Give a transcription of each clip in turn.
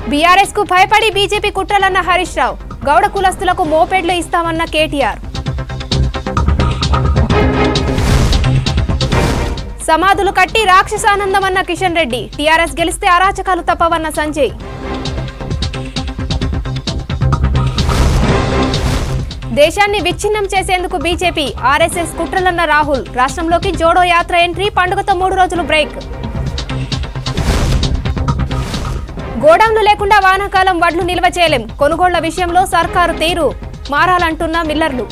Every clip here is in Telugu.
బీఆర్ఎస్ కు భయపడి బీజేపీ కుట్రలన్న హరీష్ రావు గౌడ కులస్తులకు మోపెడ్లు ఇస్తామన్న కేటీఆర్ సమాధులు కట్టి రాక్షసానందమన్న కిషన్ రెడ్డి టీఆర్ఎస్ గెలిస్తే అరాచకాలు తప్పవన్న సంజయ్ దేశాన్ని విచ్ఛిన్నం చేసేందుకు బీజేపీ ఆర్ఎస్ఎస్ కుట్రలన్న రాహుల్ రాష్ట్రంలోకి జోడో యాత్ర ఎంట్రీ పండుగతో మూడు రోజులు బ్రేక్ గోడౌన్లు లేకుండా వానాకాలం వడ్లు నిల్వ చేయలేం కొనుగోళ్ల విషయంలో సర్కారు తీరు మారాలంటున్న మిల్లర్లు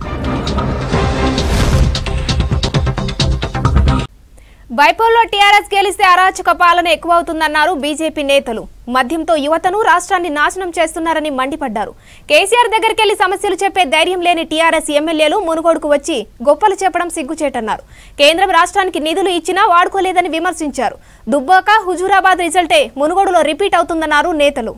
బైపోల్లో టీఆర్ఎస్ గెలిస్తే అరాచక పాలన ఎక్కువవుతుందన్నారు బీజేపీ నేతలు మద్యంతో యువతను రాష్ట్రాన్ని నాశనం చేస్తున్నారని మండిపడ్డారు కేసీఆర్ దగ్గరికెళ్లి సమస్యలు చెప్పే ధైర్యం లేని టీఆర్ఎస్ ఎమ్మెల్యేలు మునుగోడుకు వచ్చి గొప్పలు చెప్పడం సిగ్గుచేటన్నారు కేంద్రం రాష్ట్రానికి నిధులు ఇచ్చినా వాడుకోలేదని విమర్శించారు దుబ్బాక హుజూరాబాద్ రిజల్టే మునుగోడులో రిపీట్ అవుతుందన్నారు నేతలు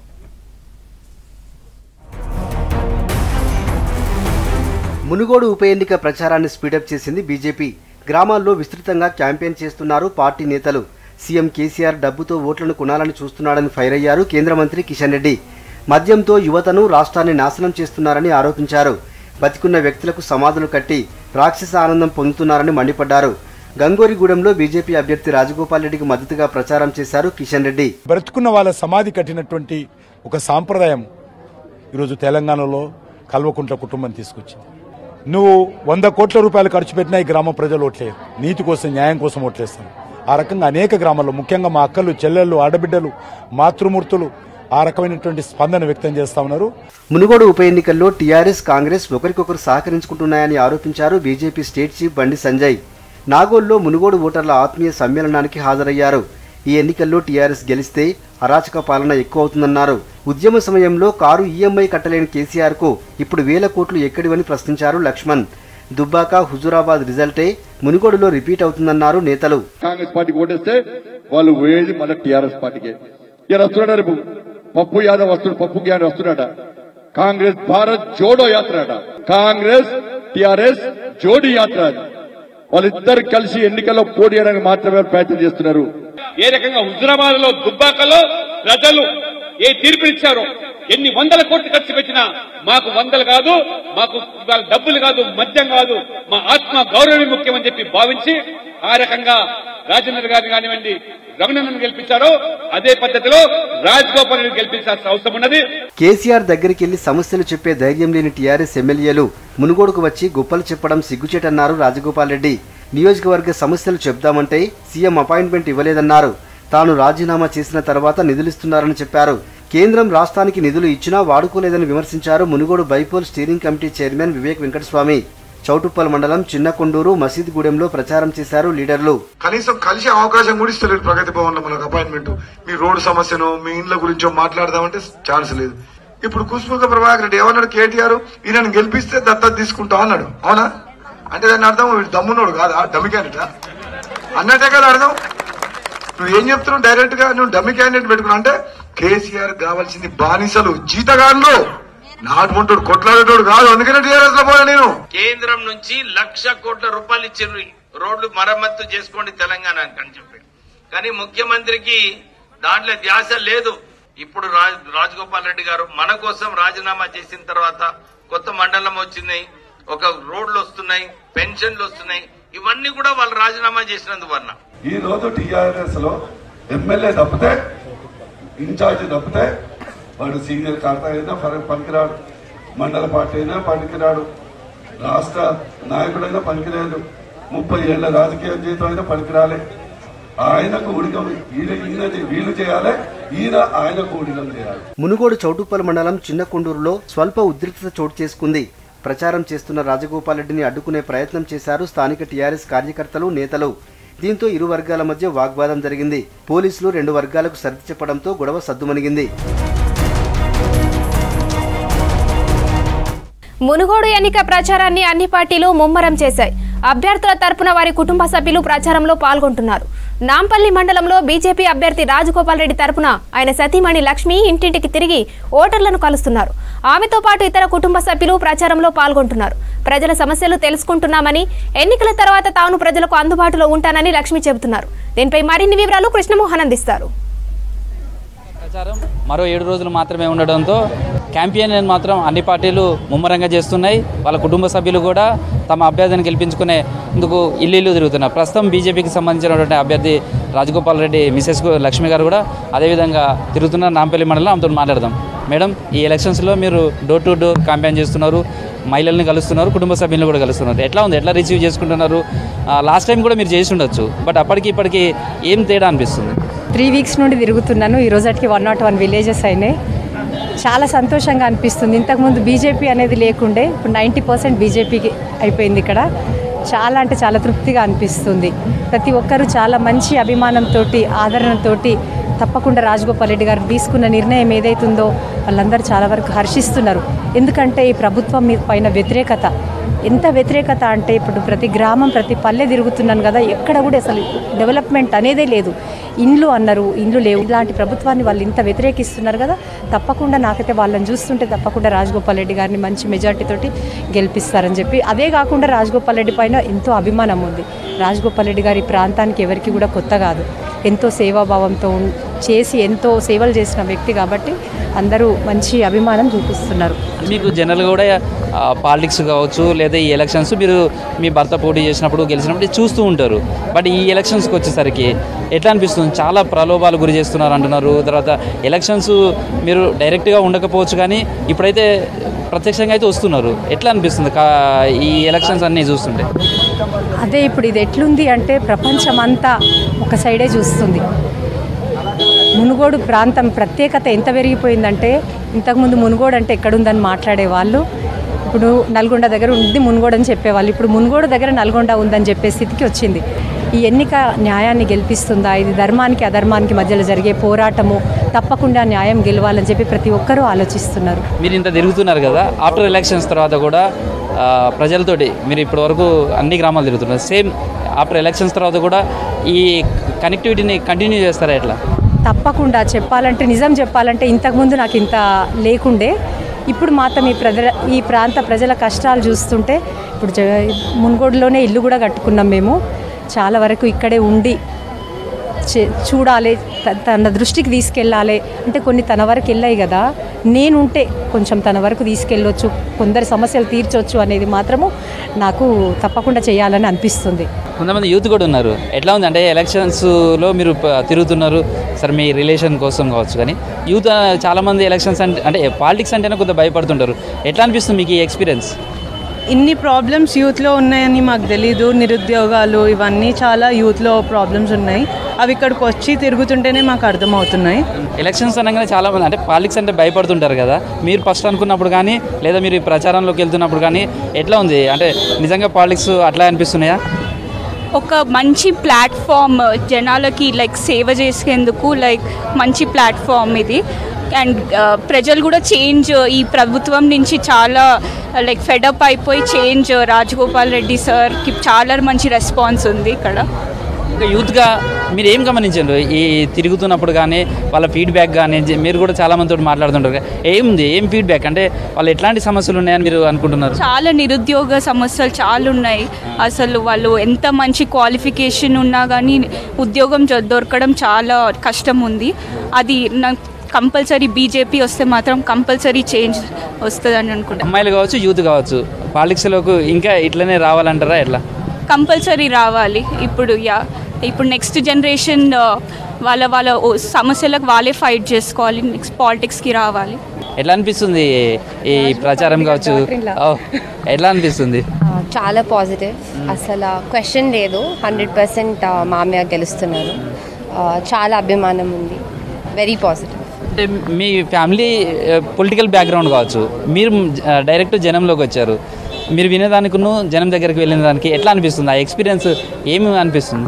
మునుగోడు ఉప ఎన్నిక ప్రచారాన్ని స్పీడప్ చేసింది బీజేపీ గ్రామాల్లో విస్తృతంగా క్యాంపెయిన్ చేస్తున్నారు పార్టీ నేతలు సీఎం కేసీఆర్ డబ్బుతో ఓట్లను కొనాలని చూస్తున్నాడని ఫైర్ అయ్యారు కేంద్ర మంత్రి కిషన్ రెడ్డి మద్యంతో యువతను రాష్ట్రాన్ని నాశనం చేస్తున్నారని ఆరోపించారు బతికున్న వ్యక్తులకు సమాధులు కట్టి రాక్షస ఆనందం పొందుతున్నారని మండిపడ్డారు గంగోరిగూడెంలో బీజేపీ అభ్యర్థి రాజగోపాల్ రెడ్డికి మద్దతుగా ప్రచారం చేశారు కిషన్ రెడ్డి బ్రతుకున్న వాళ్ళ సమాధి కట్టినటువంటి ఒక సాంప్రదాయం ఈరోజు తెలంగాణలో కల్వకుంట్ల కుటుంబం తీసుకొచ్చింది నువ్వు వంద కోట్ల రూపాయలు ఖర్చు పెట్టినా ఈ గ్రామ ప్రజలు ఓట్లేరు నీతి కోసం న్యాయం కోసం ఓట్లేస్తారు ఆ రకంగా అనేక గ్రామాల్లో ముఖ్యంగా మా అక్కలు చెల్లెళ్ళు ఆడబిడ్డలు మాతృమూర్తులు ఆ రకమైనటువంటి స్పందన వ్యక్తం చేస్తా ఉన్నారు మునుగోడు ఉప ఎన్నికల్లో టీఆర్ఎస్ కాంగ్రెస్ ఒకరికొకరు సహకరించుకుంటున్నాయని ఆరోపించారు బీజేపీ స్టేట్ చీఫ్ బండి సంజయ్ నాగోల్లో మునుగోడు ఓటర్ల ఆత్మీయ సమ్మేళనానికి హాజరయ్యారు ఈ ఎన్నికల్లో టీఆర్ఎస్ గెలిస్తే అరాచక పాలన ఎక్కువ అవుతుందన్నారు ఉద్యమ సమయంలో కారు ఈఎంఐ కట్టలేని కేసీఆర్ కు ఇప్పుడు వేల కోట్లు ఎక్కడివని ప్రశ్నించారు లక్ష్మణ్ దుబ్బాక హుజూరాబాద్ రిజల్టే మునుగోడులో రిపీట్ అవుతుందన్నారు నేతలు కాంగ్రెస్ పార్టీకి ఓటేస్తే వాళ్ళు వేది మళ్ళీ టీఆర్ఎస్ పార్టీకే ఇలా వస్తున్నాడు రేపు పప్పు యాదవ్ వస్తున్నాడు పప్పు యాదవ్ వస్తున్నాడ కాంగ్రెస్ భారత్ జోడో యాత్ర అట కాంగ్రెస్ టిఆర్ఎస్ జోడీ యాత్ర అది వాళ్ళిద్దరు కలిసి ఎన్నికల్లో పోటీ చేయడానికి మాత్రమే ప్రయత్నం చేస్తున్నారు ఏ రకంగా హుజురాబాద్ లో దుబ్బాకలో ప్రజలు ఏ తీర్పునిచ్చారో ఎన్ని వందల కోట్లు ఖర్చు పెట్టినా మాకు వందలు కాదు మాకు ఇవాళ డబ్బులు కాదు మద్యం కాదు మా ఆత్మ గౌరవమే ముఖ్యమని చెప్పి భావించి ఆ రకంగా రాజేంద్ర గారిని కానివ్వండి రఘునందన్ గెలిపించారో అదే పద్ధతిలో రాజగోపాల్ రెడ్డి గెలిపించాల్సిన అవసరం ఉన్నది కేసీఆర్ దగ్గరికి వెళ్లి సమస్యలు చెప్పే ధైర్యం లేని టీఆర్ఎస్ ఎమ్మెల్యేలు మునుగోడుకు వచ్చి గొప్పలు చెప్పడం సిగ్గుచేటన్నారు రాజగోపాల్ రెడ్డి నియోజకవర్గ సమస్యలు చెప్దామంటే సీఎం అపాయింట్మెంట్ ఇవ్వలేదన్నారు తాను రాజీనామా చేసిన తర్వాత నిధులిస్తున్నారని చెప్పారు కేంద్రం రాష్ట్రానికి నిధులు ఇచ్చినా వాడుకోలేదని విమర్శించారు Munugode bypoll steering committee chairman Vivek Venkataswamy Choutuppal మండలం చిన్నకొండూరు మసీద్ ప్రచారం చేశారు లీడర్లు కనీసం కలిసే అవకాశం కూడా ఇస్తలేదు ప్రగతి భవన్ లో మనకు అపాయింట్మెంట్ మీ రోడ్డు సమస్యను మీ ఇండ్ల గురించో మాట్లాడదామంటే ఛాన్స్ లేదు ఇప్పుడు కుస్ముఖ ప్రభాకర్ రెడ్డి ఏమన్నాడు కేటీఆర్ ఈయనను గెలిపిస్తే దత్తత తీసుకుంటా అన్నాడు అవునా అంటే దాని అర్థం వీడు దమ్మునోడు కాదా డమ్మి క్యాండిడేటా అన్నట్టే కదా అర్థం నువ్వు ఏం చెప్తున్నావు డైరెక్ట్ గా నువ్వు డమ్మి క్యాండిడేట్ పెట్టుకున్నా అంటే కేసీఆర్ కావాల్సింది బానిసలు జీతగాళ్ళు నాటుకుంటాడు కొట్లాడేటోడు కాదు అందుకనే టీఆర్ఎస్ లో పోయా నేను కేంద్రం నుంచి లక్ష కోట్ల రూపాయలు ఇచ్చిండ్రు రోడ్లు మరమ్మత్తు చేసుకోండి తెలంగాణకి అని చెప్పి కానీ ముఖ్యమంత్రికి దాంట్లో ధ్యాస లేదు ఇప్పుడు రాజ్- రాజగోపాల్ రెడ్డి గారు మన కోసం రాజీనామా చేసిన తర్వాత కొత్త మండలం వచ్చింది ఒక రోడ్లు వస్తున్నాయి పెన్షన్లు వస్తున్నాయి ఇవన్నీ కూడా వాళ్ళు రాజీనామా చేసినందువల్ల ఈ రోజు టీఆర్ఎస్ లో ఎమ్మెల్యే తప్పితే ఇన్ఛార్జ్ తప్పితే వాడు సీనియర్ ఖాతా అయినా పని- పనికిరాడు మండల పార్టీ అయినా పనికిరాడు రాష్ట్ర నాయకుడైనా పనికిరాడు ముప్పై ఏళ్ల రాజకీయ జీవితం అయినా పనికిరాలే ఆయనకు ఉడికం ఈయన ఈయనది వీలు చేయాలి ఈయన ఆయనకు ఉడికం చేయాలి మునుగోడు చౌటుప్పల్ మండలం చిన్నకొండూరులో స్వల్ప ఉద్రిక్తత చోటు చేసుకుంది ప్రచారం చేస్తున్న రాజగోపాల్ రెడ్డిని అడ్డుకునే ప్రయత్నం చేశారు స్థానిక టీఆర్ఎస్ కార్యకర్తలు నేతలు దీంతో ఇరు వర్గాల మధ్య వాగ్వాదం జరిగింది పోలీసులు రెండు వర్గాలకు సర్ది చెప్పడంతో గొడవ సద్దుమణిగింది మునుగోడు ఎన్నిక ప్రచారాన్ని అన్ని పార్టీలు ముమ్మరం చేశాయి అభ్యర్థుల తరపున వారి కుటుంబ సభ్యులు ప్రచారంలో పాల్గొంటున్నారు నాంపల్లి మండలంలో బీజేపీ అభ్యర్థి రాజగోపాల్ రెడ్డి తరపున ఆయన సతీమణి లక్ష్మి ఇంటింటికి తిరిగి ఓటర్లను కలుస్తున్నారు ఆమెతో పాటు ఇతర కుటుంబ సభ్యులు ప్రచారంలో పాల్గొంటున్నారు ప్రజల సమస్యలు తెలుసుకుంటున్నామని ఎన్నికల తర్వాత తాను ప్రజలకు అందుబాటులో ఉంటానని లక్ష్మి చెబుతున్నారు దీనిపై మరిన్ని వివరాలు కృష్ణమోహన్ అందిస్తారు ప్రచారం మరో ఏడు రోజులు మాత్రమే ఉండడంతో క్యాంపెయిన్ మాత్రం అన్ని పార్టీలు ముమ్మరంగా చేస్తున్నాయి వాళ్ళ కుటుంబ సభ్యులు కూడా తమ అభ్యర్థిని గెలిపించుకునే ఇందుకు ఇల్లు ఇల్లు తిరుగుతున్నారు ప్రస్తుతం బీజేపీకి సంబంధించినటువంటి అభ్యర్థి రాజగోపాల్ రెడ్డి మిసెస్ లక్ష్మి గారు కూడా అదేవిధంగా తిరుగుతున్న నాంపల్లి మండలం ఆమెతో మాట్లాడదాం మేడం ఈ ఎలక్షన్స్లో మీరు డోర్ టు డోర్ క్యాంపెయిన్ చేస్తున్నారు మహిళల్ని కలుస్తున్నారు కుటుంబ సభ్యులను కూడా కలుస్తున్నారు ఎట్లా ఉంది ఎట్లా రిసీవ్ చేసుకుంటున్నారు లాస్ట్ టైం కూడా మీరు చేసి ఉండొచ్చు బట్ అప్పటికి ఇప్పటికి ఏం తేడా అనిపిస్తుంది త్రీ వీక్స్ నుండి తిరుగుతున్నాను ఈ రోజుకి వన్ నాట్ వన్ విలేజెస్ అయినాయి చాలా సంతోషంగా అనిపిస్తుంది ఇంతకుముందు బీజేపీ అనేది లేకుండే ఇప్పుడు నైంటీ పర్సెంట్ బీజేపీకి అయిపోయింది ఇక్కడ చాలా అంటే చాలా తృప్తిగా అనిపిస్తుంది ప్రతి ఒక్కరూ చాలా మంచి అభిమానంతో ఆదరణతోటి తప్పకుండా రాజగోపాల్ రెడ్డి గారు తీసుకున్న నిర్ణయం ఏదైతుందో వాళ్ళందరూ చాలా వరకు హర్షిస్తున్నారు ఎందుకంటే ఈ ప్రభుత్వం మీద పైన వ్యతిరేకత ఎంత వ్యతిరేకత అంటే ఇప్పుడు ప్రతి గ్రామం ప్రతి పల్లె తిరుగుతున్నాను కదా ఎక్కడ కూడా అసలు డెవలప్మెంట్ అనేదే లేదు ఇండ్లు అన్నారు ఇండ్లు లేవు ఇలాంటి ప్రభుత్వాన్ని వాళ్ళు ఇంత వ్యతిరేకిస్తున్నారు కదా తప్పకుండా నాకైతే వాళ్ళని చూస్తుంటే తప్పకుండా రాజగోపాల్ రెడ్డి గారిని మంచి మెజార్టీతోటి గెలిపిస్తారని చెప్పి అదే కాకుండా రాజగోపాల్ రెడ్డి పైన ఎంతో అభిమానం ఉంది రాజగోపాల్ రెడ్డి గారి ప్రాంతానికి ఎవరికి కూడా కొత్త కాదు ఎంతో సేవాభావంతో ఉన్- చేసి ఎంతో సేవలు చేసిన వ్యక్తి కాబట్టి అందరూ మంచి అభిమానం చూపిస్తున్నారు మీకు జనరల్గా కూడా పాలిటిక్స్ కావచ్చు లేదా ఈ ఎలక్షన్స్ మీరు మీ భర్త పోటీ చేసినప్పుడు గెలిచినప్పుడు చూస్తూ ఉంటారు బట్ ఈ ఎలక్షన్స్కి వచ్చేసరికి ఎట్లా అనిపిస్తుంది చాలా ప్రలోభాలు గురి చేస్తున్నారు అంటున్నారు తర్వాత ఎలక్షన్స్ మీరు డైరెక్ట్గా ఉండకపోవచ్చు కానీ ఇప్పుడైతే ప్రత్యక్షంగా అయితే వస్తున్నారు ఎట్లా అనిపిస్తుంది కా ఈ ఎలక్షన్స్ అన్నీ చూస్తుంటే అదే ఇప్పుడు ఇది ఎట్లుంది అంటే ప్రపంచమంతా ఒక సైడే చూస్తుంది మునుగోడు ప్రాంతం ప్రత్యేకత ఎంత పెరిగిపోయిందంటే ఇంతకుముందు మునుగోడు అంటే ఎక్కడుందని మాట్లాడే వాళ్ళు ఇప్పుడు నల్గొండ దగ్గర ఉంది మునుగోడు అని చెప్పేవాళ్ళు ఇప్పుడు మునుగోడు దగ్గర నల్గొండ ఉందని చెప్పే స్థితికి వచ్చింది ఈ ఎన్నిక న్యాయాన్ని గెలిపిస్తుందా ఇది ధర్మానికి అధర్మానికి మధ్యలో జరిగే పోరాటము తప్పకుండా న్యాయం గెలవాలని చెప్పి ప్రతి ఒక్కరూ ఆలోచిస్తున్నారు మీరు ఇంత తిరుగుతున్నారు కదా ఆఫ్టర్ ఎలక్షన్స్ తర్వాత కూడా ఆ, ప్రజలతోటి మీరు ఇప్పటి వరకు అన్ని గ్రామాలు తిరుగుతున్నారు సేమ్ ఆఫ్టర్ ఎలక్షన్స్ తర్వాత కూడా ఈ కనెక్టివిటీని కంటిన్యూ చేస్తారా ఎట్లా తప్పకుండా చెప్పాలంటే నిజం చెప్పాలంటే ఇంతకుముందు నాకు ఇంత లేకుండే ఇప్పుడు మాత్రం ఈ ప్రజల ఈ ప్రాంత ప్రజల కష్టాలు చూస్తుంటే ఇప్పుడు జ- మున్గోడులోనే ఇల్లు కూడా కట్టుకున్నాం మేము చాలా వరకు ఇక్కడే ఉండి చే- చూడాలి త- తన దృష్టికి తీసుకెళ్ళాలి అంటే కొన్ని తన వరకు వెళ్ళాయి కదా నేనుంటే కొంచెం తన వరకు తీసుకెళ్ళొచ్చు కొందరి సమస్యలు తీర్చొచ్చు అనేది మాత్రము నాకు తప్పకుండా చేయాలని అనిపిస్తుంది కొంతమంది యూత్ కూడా ఉన్నారు ఎట్లా ఉంది అంటే ఎలక్షన్స్లో మీరు ప- తిరుగుతున్నారు సరే మీ రిలేషన్ కోసం కావచ్చు కానీ యూత్ ఆ, చాలామంది ఎలక్షన్స్ అంటే అంటే పాలిటిక్స్ అంటేనే కొంత భయపడుతుంటారు ఎట్లా అనిపిస్తుంది మీకు ఈ ఎక్స్పీరియన్స్ ఇన్ని ప్రాబ్లమ్స్ యూత్లో ఉన్నాయని మాకు తెలీదు నిరుద్యోగాలు ఇవన్నీ చాలా యూత్లో ప్రాబ్లమ్స్ ఉన్నాయి అవి ఇక్కడికి వచ్చి తిరుగుతుంటేనే మాకు అర్థమవుతున్నాయి ఎలక్షన్స్ అనగానే చాలా మంది అంటే పాలిటిక్స్ అంటే భయపడుతుంటారు కదా మీరు ఫస్ట్ అనుకున్నప్పుడు కానీ లేదా మీరు ఈ ప్రచారంలోకి వెళ్తున్నప్పుడు కానీ ఎట్లా ఉంది అంటే నిజంగా పాలిటిక్స్ అట్లా అనిపిస్తున్నాయా ఒక మంచి ప్లాట్ఫామ్ జనాలకి లైక్ సేవ చేసేందుకు లైక్ మంచి ప్లాట్ఫామ్ ఇది అండ్ ప్రజలు కూడా చేంజ్ ఈ ప్రభుత్వం నుంచి చాలా లైక్ ఫెడప్ అయిపోయి చేంజ్ రాజగోపాల్ రెడ్డి సార్కి చాలా మంచి రెస్పాన్స్ ఉంది ఇక్కడ ఇంకా యూత్గా మీరు ఏం గమనించారు ఈ తిరుగుతున్నప్పుడు కానీ వాళ్ళ ఫీడ్బ్యాక్ కానీ జ- మీరు కూడా చాలా మందితో మాట్లాడుతుంటారు కదా. ఏముంది ఏం ఫీడ్బ్యాక్ అంటే వాళ్ళు ఎట్లాంటి సమస్యలు ఉన్నాయని మీరు అనుకుంటున్నారు చాలా నిరుద్యోగ సమస్యలు చాలా ఉన్నాయి అసలు వాళ్ళు ఎంత మంచి క్వాలిఫికేషన్ ఉన్నా కానీ ఉద్యోగం జ- దొరకడం చాలా కష్టం ఉంది అది నాకు కంపల్సరీ బీజేపీ వస్తే మాత్రం కంపల్సరీ చేంజ్ వస్తుందని అనుకుంటా అమ్మాయిలు కావచ్చు యూత్ కావచ్చు పాలిటిక్స్లోకి ఇంకా ఇట్లనే రావాలంటారా ఎట్లా కంపల్సరీ రావాలి ఇప్పుడు యా ఇప్పుడు నెక్స్ట్ జనరేషన్ వాళ్ళ వాళ్ళ ఓ- సమస్యలకు వాళ్ళే ఫైట్ చేసుకోవాలి నెక్స్ట్ పాలిటిక్స్కి రావాలి ఎట్లా అనిపిస్తుంది ఈ ప్రచారం కావచ్చు ఓ, ఎట్లా అనిపిస్తుంది ఆ, చాలా పాజిటివ్ అసలు క్వశ్చన్ లేదు హండ్రెడ్ పర్సెంట్ మామయ్య గెలుస్తున్నారు ఆ, చాలా అభిమానం ఉంది వెరీ పాజిటివ్ అంటే మీ ఫ్యామిలీ పొలిటికల్ బ్యాక్గ్రౌండ్ కావచ్చు మీరు ఆ, డైరెక్ట్ జనంలోకి వచ్చారు మీరు వినేదానికును జనం దగ్గరికి వెళ్ళిన దానికి ఎట్లా అనిపిస్తుంది ఆ ఎక్స్పీరియన్స్ ఏమి అనిపిస్తుంది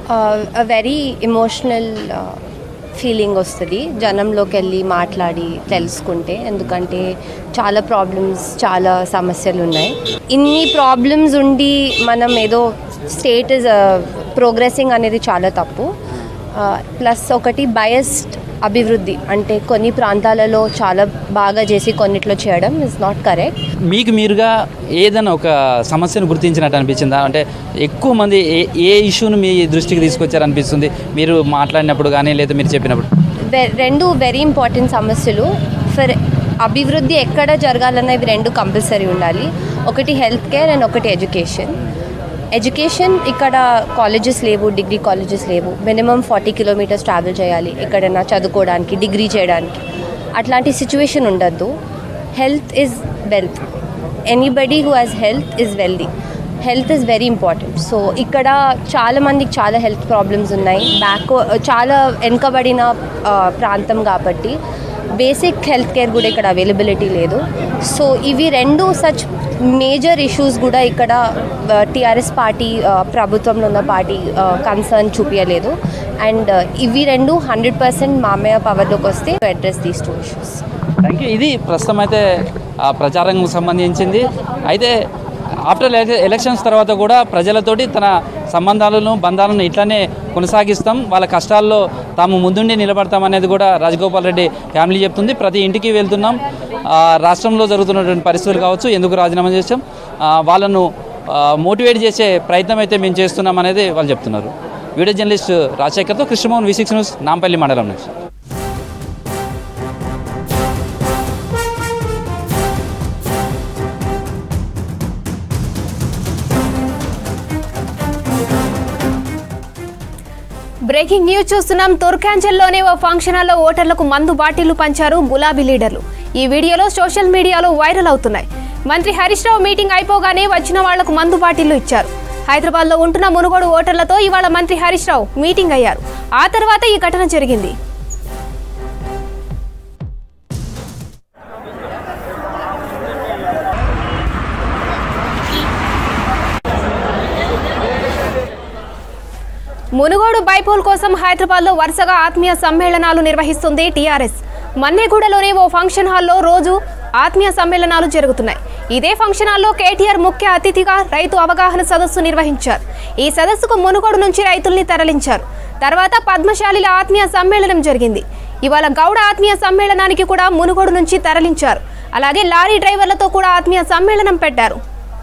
వెరీ ఎమోషనల్ ఫీలింగ్ వస్తుంది జనంలోకి వెళ్ళి మాట్లాడి తెలుసుకుంటే ఎందుకంటే చాలా ప్రాబ్లమ్స్ చాలా సమస్యలు ఉన్నాయి ఇన్ని ప్రాబ్లమ్స్ ఉండి మనం ఏదో స్టేట్ ఇస్ ప్రోగ్రెసింగ్ అనేది చాలా తప్పు ప్లస్ ఒకటి బయస్డ్ అభివృద్ధి అంటే కొన్ని ప్రాంతాలలో చాలా బాగా చేసి కొన్నిట్లో చేయడం ఇస్ నాట్ కరెక్ట్ మీకు మీరుగా ఏదైనా ఒక సమస్యను గుర్తించినట్టు అనిపించిందా అంటే ఎక్కువ మంది ఏ ఏ ఇష్యూను మీ దృష్టికి తీసుకొచ్చారనిపిస్తుంది మీరు మాట్లాడినప్పుడు కానీ లేదా మీరు చెప్పినప్పుడు వె- రెండు వెరీ ఇంపార్టెంట్ సమస్యలు ఫర్ అభివృద్ధి ఎక్కడ జరగాలన్నా ఇవి రెండు కంపల్సరీ ఉండాలి ఒకటి హెల్త్ కేర్ అండ్ ఒకటి ఎడ్యుకేషన్ ఎడ్యుకేషన్ ఇక్కడ కాలేజెస్ లేవు డిగ్రీ కాలేజెస్ లేవు మినిమం ఫార్టీ కిలోమీటర్స్ ట్రావెల్ చేయాలి ఎక్కడైనా చదువుకోవడానికి డిగ్రీ చేయడానికి అట్లాంటి సిచ్యువేషన్ ఉండద్దు health is wealth anybody who has health is wealthy health is very important so ఇక్కడ చాలా మందికి చాలా హెల్త్ ప్రాబ్లమ్స్ ఉన్నాయి బ్యాక్ చాలా వెనుకబడిన ఆ, ప్రాంతం కాబట్టి బేసిక్ హెల్త్ కేర్ కూడా ఇక్కడ అవైలబిలిటీ లేదు సో ఇవి రెండు సచ్ మేజర్ ఇష్యూస్ కూడా ఇక్కడ టీఆర్ఎస్ పార్టీ ఆ, ప్రభుత్వంలో ఉన్న పార్టీ కన్సర్న్ చూపించలేదు అండ్ ఇవి రెండు హండ్రెడ్ పర్సెంట్ మామయ్య పవర్లోకి వస్తే address these two issues thank you ఇది ప్రస్తుతం అయితే ఆ ప్రచారంకు సంబంధించింది అయితే ఆఫ్టర్ ఎలక్షన్స్ తర్వాత కూడా ప్రజలతోటి తన సంబంధాలను బంధాలను ఇట్లానే కొనసాగిస్తాం వాళ్ళ కష్టాల్లో తాము ముందుండి నిలబడతాం అనేది కూడా రాజగోపాల్ రెడ్డి ఫ్యామిలీ చెప్తుంది ప్రతి ఇంటికి వెళ్తున్నాం ఆ, రాష్ట్రంలో జరుగుతున్నటువంటి పరిస్థితులు కావచ్చు ఎందుకు రాజీనామా చేసాం ఆ, వాళ్ళను మోటివేట్ చేసే ప్రయత్నం అయితే మేము చేస్తున్నాం అనేది వాళ్ళు చెప్తున్నారు వీడియో జర్నలిస్ట్ రాజశేఖర్తో Krishnamohan V six news Nampally మండలం నుంచి బ్రేకింగ్ న్యూస్ చూస్తున్నాం తుర్కాంచల్లోనే ఓ ఫంక్షన్ హాల్లో ఓటర్లకు మందు బాటిళ్లు పంచారు గులాబీ లీడర్లు ఈ వీడియోలో సోషల్ మీడియాలో వైరల్ అవుతున్నాయి మంత్రి హరీష్ రావు మీటింగ్ అయిపోగానే వచ్చిన వాళ్లకు మందు బాటిళ్లు ఇచ్చారు హైదరాబాద్లో ఉంటున్న మునుగోడు ఓటర్లతో ఇవాళ మంత్రి హరీష్ రావు మీటింగ్ అయ్యారు ఆ తర్వాత ఈ ఘటన జరిగింది మునుగోడు బైపోల్ కోసం హైదరాబాద్లో వరుసగా ఆత్మీయ సమ్మేళనాలు నిర్వహిస్తుంది టీఆర్ఎస్ మన్నేగూడలోని ఓ ఫంక్షన్ హాల్లో రోజు ఆత్మీయ సమ్మేళనాలు జరుగుతున్నాయి ఇదే ఫంక్షన్ హాల్లో కేటీఆర్ ముఖ్య అతిథిగా రైతు అవగాహన సదస్సు నిర్వహించారు ఈ సదస్సుకు మునుగోడు నుంచి రైతుల్ని తరలించారు తర్వాత పద్మశాలిల ఆత్మీయ సమ్మేళనం జరిగింది ఇవాళ గౌడ ఆత్మీయ సమ్మేళనానికి కూడా మునుగోడు నుంచి తరలించారు అలాగే లారీ డ్రైవర్లతో కూడా ఆత్మీయ సమ్మేళనం పెట్టారు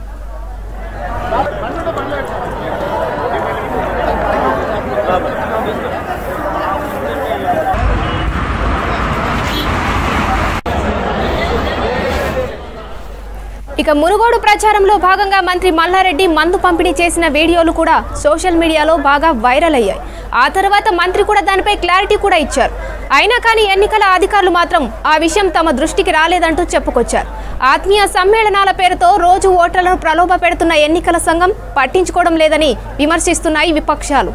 ఇక మునుగోడు ప్రచారంలో భాగంగా మంత్రి మల్లారెడ్డి మందు పంపిణీ చేసిన వీడియోలు కూడా సోషల్ మీడియాలో బాగా వైరల్ అయ్యాయి ఆ తర్వాత మంత్రి కూడా దానిపై క్లారిటీ కూడా ఇచ్చారు అయినా కానీ ఎన్నికల అధికారులు మాత్రం ఆ విషయం తమ దృష్టికి రాలేదంటూ చెప్పుకొచ్చారు ఆత్మీయ సమ్మేళనాల పేరుతో రోజు ఓటర్లను ప్రలోభ పెడుతున్న ఎన్నికల సంఘం పట్టించుకోవడం లేదని విమర్శిస్తున్నాయి విపక్షాలు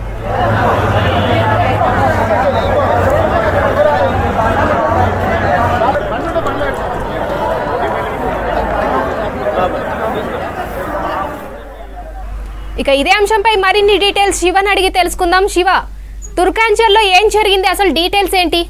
ఇక ఇదే అంశంపై మరిన్ని డీటెయిల్స్ శివన్ అడిగి తెలుసుకుందాం శివ తుర్కాంచల్లో ఏం జరిగింది అసలు డీటెయిల్స్ ఏంటి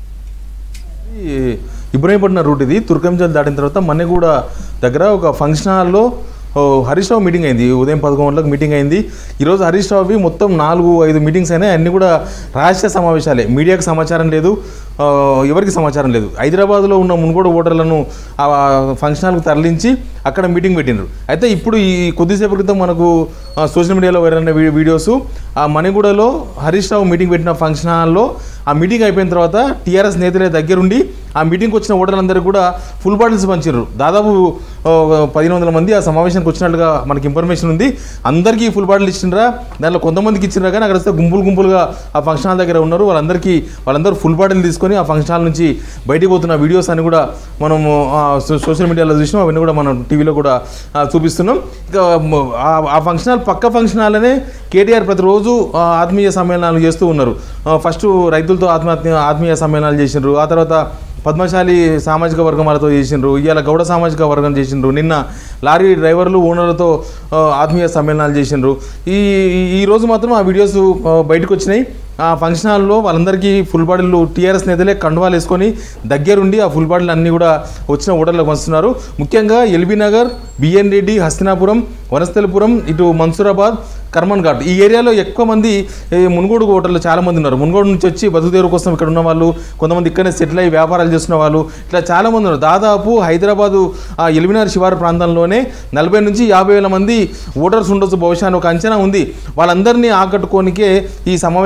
ఈ ఇబ్రహీంపట్నం రూట్ ఇది తుర్కంజల్ దాటిన తర్వాత మన్నెగూడ దగ్గర ఒక ఫంక్షన్ హాల్లో ఓ, హరీష్ రావు మీటింగ్ అయింది ఉదయం పదకొండు గంటలకు మీటింగ్ అయింది ఈరోజు హరీష్ రావువి మొత్తం నాలుగు ఐదు మీటింగ్స్ అయినాయి అన్నీ కూడా రహస్య సమావేశాలే మీడియాకు సమాచారం లేదు ఆ, ఎవరికి సమాచారం లేదు హైదరాబాద్లో ఉన్న మునుగోడు ఓటర్లను ఆ ఫంక్షన్ హాల్కు తరలించి అక్కడ మీటింగ్ పెట్టినారు అయితే ఇప్పుడు ఈ కొద్దిసేపు క్రితం మనకు ఆ, సోషల్ మీడియాలో వైరల్ అయిన వీ- వీడియోస్ ఆ మణిగూడలో హరీష్ రావు మీటింగ్ పెట్టిన ఫంక్షన్ హాల్లో ఆ మీటింగ్ అయిపోయిన తర్వాత టీఆర్ఎస్ నేతలే దగ్గరుండి ఆ మీటింగ్కి వచ్చిన ఓటర్లందరూ కూడా ఫుల్ బాటిల్స్ పంచారు దాదాపు ఆ, పదిహేను వందల మంది ఆ సమావేశానికి వచ్చినట్లుగా మనకి ఇన్ఫర్మేషన్ ఉంది అందరికీ ఫుల్ బాటిల్ ఇచ్చిండ్రా దాంట్లో కొంతమందికి ఇచ్చిండ్రా కానీ అక్కడ వస్తే గుంపులు గుంపులుగా ఆ ఫంక్షన్ హాల్ దగ్గర ఉన్నారు వాళ్ళందరికీ వాళ్ళందరూ ఫుల్ బాటిల్ తీసుకొని ఆ ఫంక్షన్ హాల్ నుంచి బయటికి పోతున్న వీడియోస్ అని కూడా మనము ఆ, సో- సోషల్ మీడియాలో చూసినాం అవన్నీ కూడా మనం టీవీలో కూడా ఆ, చూపిస్తున్నాం ఇక మ- ఆ- ఆ ఫంక్షన్ హాల్ పక్క ఫంక్షన్ హాల్లోనే కేటీఆర్ ప్రతిరోజు ఆ, ఆత్మీయ సమ్మేళనాలు చేస్తూ ఉన్నారు ఆ, ఫస్ట్ రైతులతో ఆత్మహత్య ఆత్మీయ సమ్మేళనాలు చేసిండ్రు ఆ తర్వాత పద్మశాలి సామాజిక వర్గం వాళ్ళతో చేసిండ్రు ఇవాళ గౌడ సామాజిక వర్గం చేసిండ్రు నిన్న లారీ డ్రైవర్లు ఓనర్లతో ఆ, ఆత్మీయ సమ్మేళనాలు చేసిండ్రు ఈ ఈ- ఈ రోజు మాత్రం ఆ వీడియోస్ ఆ, బయటకు వచ్చినాయి ఆ ఫంక్షన్ హాల్లో వాళ్ళందరికీ ఫుల్ బాటిల్ టీఆర్ఎస్ నేతలే కండువాలు వేసుకొని దగ్గరుండి ఆ ఫుల్ బాటిల్ అన్నీ కూడా వచ్చిన ఓటర్లకు వస్తున్నారు ముఖ్యంగా ఎల్బీ నగర్ బిఎన్ రెడ్డి హస్తినాపురం వనస్థలిపురం ఇటు మన్సూరాబాద్ కర్మన్ ఘాట్ ఈ ఏరియాలో ఎక్కువ మంది ఏ, మునుగోడు ఓటర్లు చాలా మంది ఉన్నారు మునుగోడు నుంచి వచ్చి బతుకుదేరు కోసం ఇక్కడ ఉన్న వాళ్ళు కొంతమంది ఇక్కడనే సెటిల్ అయ్యి వ్యాపారాలు చేస్తున్న వాళ్ళు ఇట్లా చాలా మంది ఉన్నారు దాదాపు హైదరాబాదు ఆ ఎలిమినార్ శివారు ప్రాంతంలోనే నలభై నుంచి యాభై వేల మంది ఓటర్స్ ఉండొచ్చు బహుశా అని ఒక అంచనా ఉంది వాళ్ళందరినీ ఆకట్టుకోనికే ఈ సమావేశాలు టీఆర్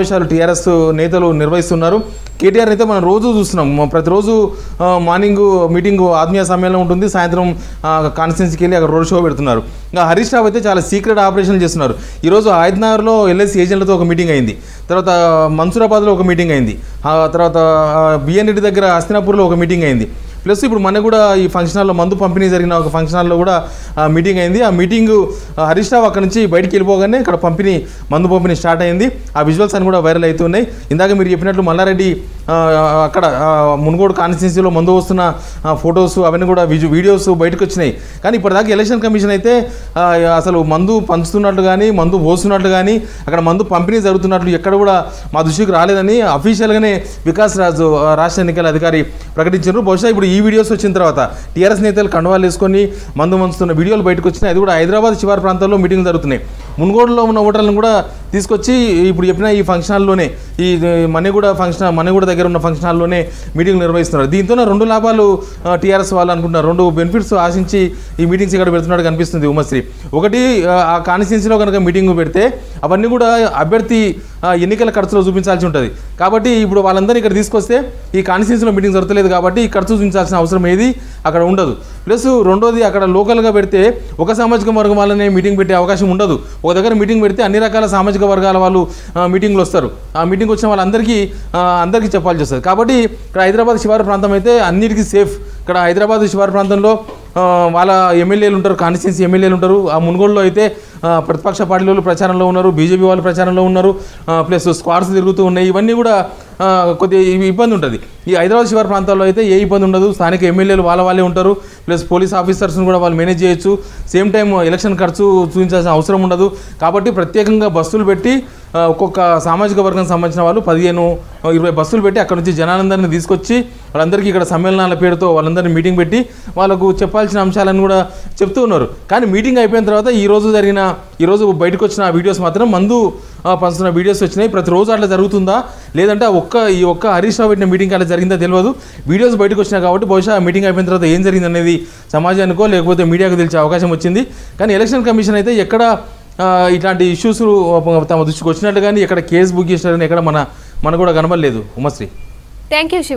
టీఆర్ఎస్ నేతలు నిర్వహిస్తున్నారు కేటీఆర్ అయితే మనం రోజు చూస్తున్నాం మ- ప్రతిరోజు ఆ, మార్నింగ్ మీటింగ్ ఆత్మీయ సమ్మేళనం ఉంటుంది సాయంత్రం కాన్స్టిట్యున్సీకి వెళ్ళి అక్కడ రోడ్ షో పెడుతున్నారు ఇంకా హరీష్ రావు అయితే చాలా సీక్రెట్ ఆపరేషన్ చేస్తున్నారు ఈరోజు హైదరాబాద్లో ఎల్ఐసి ఏజెంట్లతో ఒక మీటింగ్ అయింది తర్వాత మన్సూరాబాద్లో ఒక మీటింగ్ అయింది ఆ తర్వాత బిఎన్ రెడ్డి దగ్గర హస్తినాపూర్లో ఒక మీటింగ్ అయింది ప్లస్ ఇప్పుడు మన కూడా ఈ ఫంక్షన్ హాల్లో మందు పంపిణీ జరిగిన ఒక ఫంక్షన్ హాల్లో కూడా ఆ, మీటింగ్ అయింది ఆ మీటింగ్ ఆ, హరీష్ రావు అక్కడ నుంచి బయటికి వెళ్ళిపోగానే ఇక్కడ పంపిణీ మందు పంపిణీ స్టార్ట్ అయింది ఆ విజువల్స్ అని కూడా వైరల్ అవుతున్నాయి ఇందాక మీరు చెప్పినట్లు మల్లారెడ్డి ఆ, అక్కడ ఆ, మునుగోడు కాన్స్టిట్యున్సీలో మందు వస్తున్న ఫొటోస్ అవన్నీ కూడా విజు వీడియోస్ బయటకు వచ్చినాయి కానీ ఇప్పటిదాకా ఎలక్షన్ కమిషన్ అయితే ఆ, అసలు మందు పంచుతున్నట్లు కానీ మందు పోస్తున్నట్లు కానీ అక్కడ మందు పంపిణీ జరుగుతున్నట్లు ఎక్కడ కూడా మా దృష్టికి రాలేదని అఫీషియల్గానే వికాస్ రాజు ఆ, రాష్ట్ర ఎన్నికల అధికారి ప్రకటించారు బహుశా ఇప్పుడు ఈ వీడియోస్ వచ్చిన తర్వాత టీఆర్ఎస్ నేతలు కండువాలు వేసుకొని మందు మంచుతున్న వీడియోలు బయటకు వచ్చినాయి అది కూడా హైదరాబాద్ శివారు ప్రాంతాల్లో మీటింగ్ జరుగుతున్నాయి మున్గోడులో ఉన్న ఓటర్లను కూడా తీసుకొచ్చి ఇప్పుడు చెప్పిన ఈ ఫంక్షన్ హాల్లోనే ఈ మణిగూడ ఫంక్షన్ మణిగూడ దగ్గర ఉన్న ఫంక్షన్ హాల్లోనే మీటింగ్ నిర్వహిస్తున్నారు దీంతోనే రెండు లాభాలు టీఆర్ఎస్ వాళ్ళు అనుకుంటున్నారు రెండు బెనిఫిట్స్ ఆశించి ఈ మీటింగ్స్ ఇక్కడ పెడుతున్నట్టు కనిపిస్తుంది ఉమశ్రీ ఒకటి ఆ, ఆ కాన్స్టిట్యున్సీలో కనుక మీటింగ్ పెడితే అవన్నీ కూడా అభ్యర్థి ఆ, ఎన్నికల ఖర్చులో చూపించాల్సి ఉంటుంది కాబట్టి ఇప్పుడు వాళ్ళందరినీ ఇక్కడ తీసుకొస్తే ఈ కాన్స్టిట్యున్సీలో మీటింగ్ జరగలేదు కాబట్టి ఈ ఖర్చు చూపించాల్సిన అవసరం ఏది అక్కడ ఉండదు ప్లస్ రెండోది అక్కడ లోకల్గా పెడితే ఒక సామాజిక వర్గం వాళ్ళనే మీటింగ్ పెట్టే అవకాశం ఉండదు ఒక దగ్గర మీటింగ్ పెడితే అన్ని రకాల సామాజిక వర్గాల వాళ్ళు ఆ, మీటింగ్లు వస్తారు ఆ మీటింగ్ వచ్చిన వాళ్ళందరికీ ఆ, అందరికీ చెప్పాల్సి వస్తుంది కాబట్టి ఇక్కడ హైదరాబాద్ శివారు ప్రాంతం అయితే అన్నిటికీ సేఫ్ ఇక్కడ హైదరాబాద్ శివారు ప్రాంతంలో ఆ, వాళ్ళ ఎమ్మెల్యేలు ఉంటారు కాన్స్టిట్యున్సీ ఎమ్మెల్యేలు ఉంటారు ఆ మున్గోడులో అయితే ఆ, ప్రతిపక్ష పార్టీల వాళ్ళు ప్రచారంలో ఉన్నారు బీజేపీ వాళ్ళు ప్రచారంలో ఉన్నారు ఆ, ప్లస్ స్క్వాడ్స్ తిరుగుతూ ఉన్నాయి ఇవన్నీ కూడా ఆ, కొద్దిగా ఇవి ఇబ్బంది ఉంటుంది ఈ హైదరాబాద్ శివారు ప్రాంతాల్లో అయితే ఏ ఇబ్బంది ఉండదు స్థానిక ఎమ్మెల్యేలు వాళ్ళ వాళ్ళే ఉంటారు ప్లస్ పోలీస్ ఆఫీసర్స్ని కూడా వాళ్ళు మేనేజ్ చేయొచ్చు సేమ్ టైం ఎలక్షన్ ఖర్చు చూపించాల్సిన అవసరం ఉండదు కాబట్టి ప్రత్యేకంగా బస్సులు పెట్టి ఆ, ఒక్కొక్క సామాజిక వర్గం సంబంధించిన వాళ్ళు పదిహేను ఇరవై బస్సులు పెట్టి అక్కడ నుంచి జనాలందరినీ తీసుకొచ్చి వాళ్ళందరికీ ఇక్కడ సమ్మేళనాల పేరుతో వాళ్ళందరినీ మీటింగ్ పెట్టి వాళ్ళకు చెప్పాల్సిన అంశాలను కూడా చెప్తూ ఉన్నారు కానీ మీటింగ్ అయిపోయిన తర్వాత ఈ రోజు జరిగిన ఈ రోజు బయటకు వచ్చిన వీడియోస్ మాత్రం మందు ఆ, పంచుతున్న వీడియోస్ వచ్చినాయి ప్రతిరోజు అట్లా జరుగుతుందా లేదంటే ఆ ఒక్క ఈ ఒక్క హరీష్ రావు పెట్టిన మీటింగ్ అలా జరిగిందో తెలియదు వీడియోస్ బయటకు వచ్చినాయి కాబట్టి బహుశా మీటింగ్ అయిపోయిన తర్వాత ఏం జరిగింది అనేది సమాజానికో లేకపోతే మీడియాకు తెలిసే అవకాశం వచ్చింది కానీ ఎలక్షన్ కమిషన్ అయితే ఎక్కడ ఆ, ఇట్లాంటి ఇష్యూస్ తమ దృష్టికి వచ్చినట్టు కానీ ఎక్కడ కేసు బుక్ చేసినారని ఎక్కడ మన మనకు కూడా కనబడలేదు ఉమశ్రీ థ్యాంక్ యూ శివ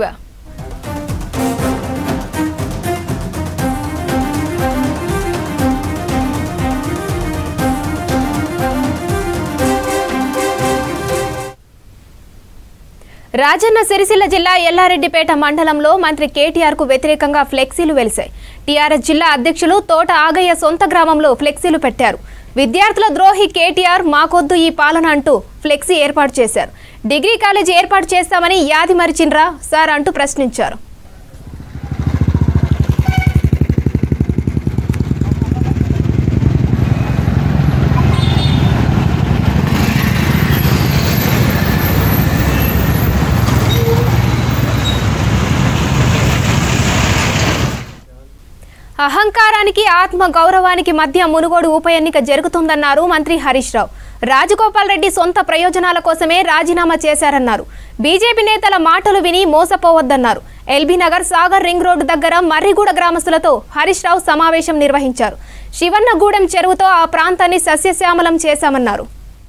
రాజన్న సిరిసిల్ల జిల్లా ఎల్లారెడ్డిపేట మండలంలో మంత్రి కేటీఆర్ కు వ్యతిరేకంగా ఫ్లెక్సీలు వెలిశాయి టీఆర్ఎస్ జిల్లా అధ్యక్షులు తోట ఆగయ్య సొంత గ్రామంలో ఫ్లెక్సీలు పెట్టారు విద్యార్థుల ద్రోహి కేటీఆర్ మాకొద్దు ఈ పాలన అంటూ ఫ్లెక్సీ ఏర్పాటు చేశారు డిగ్రీ కాలేజీ ఏర్పాటు చేస్తామని యాది మరిచిండ్రా సార్ అంటూ ప్రశ్నించారు అహంకారానికి ఆత్మ గౌరవానికి మధ్య మునుగోడు ఉప ఎన్నిక జరుగుతుందన్నారు మంత్రి హరీష్ రావు రాజగోపాల్ రెడ్డి సొంత ప్రయోజనాల కోసమే రాజీనామా చేశారన్నారు బీజేపీ నేతల మాటలు విని మోసపోవద్దన్నారు LB Nagar Sagar ring road దగ్గర మర్రిగూడ గ్రామస్తులతో హరీష్ రావు సమావేశం నిర్వహించారు శివన్నగూడెం చెరువుతో ఆ ప్రాంతాన్ని సస్యశ్యామలం చేశామన్నారు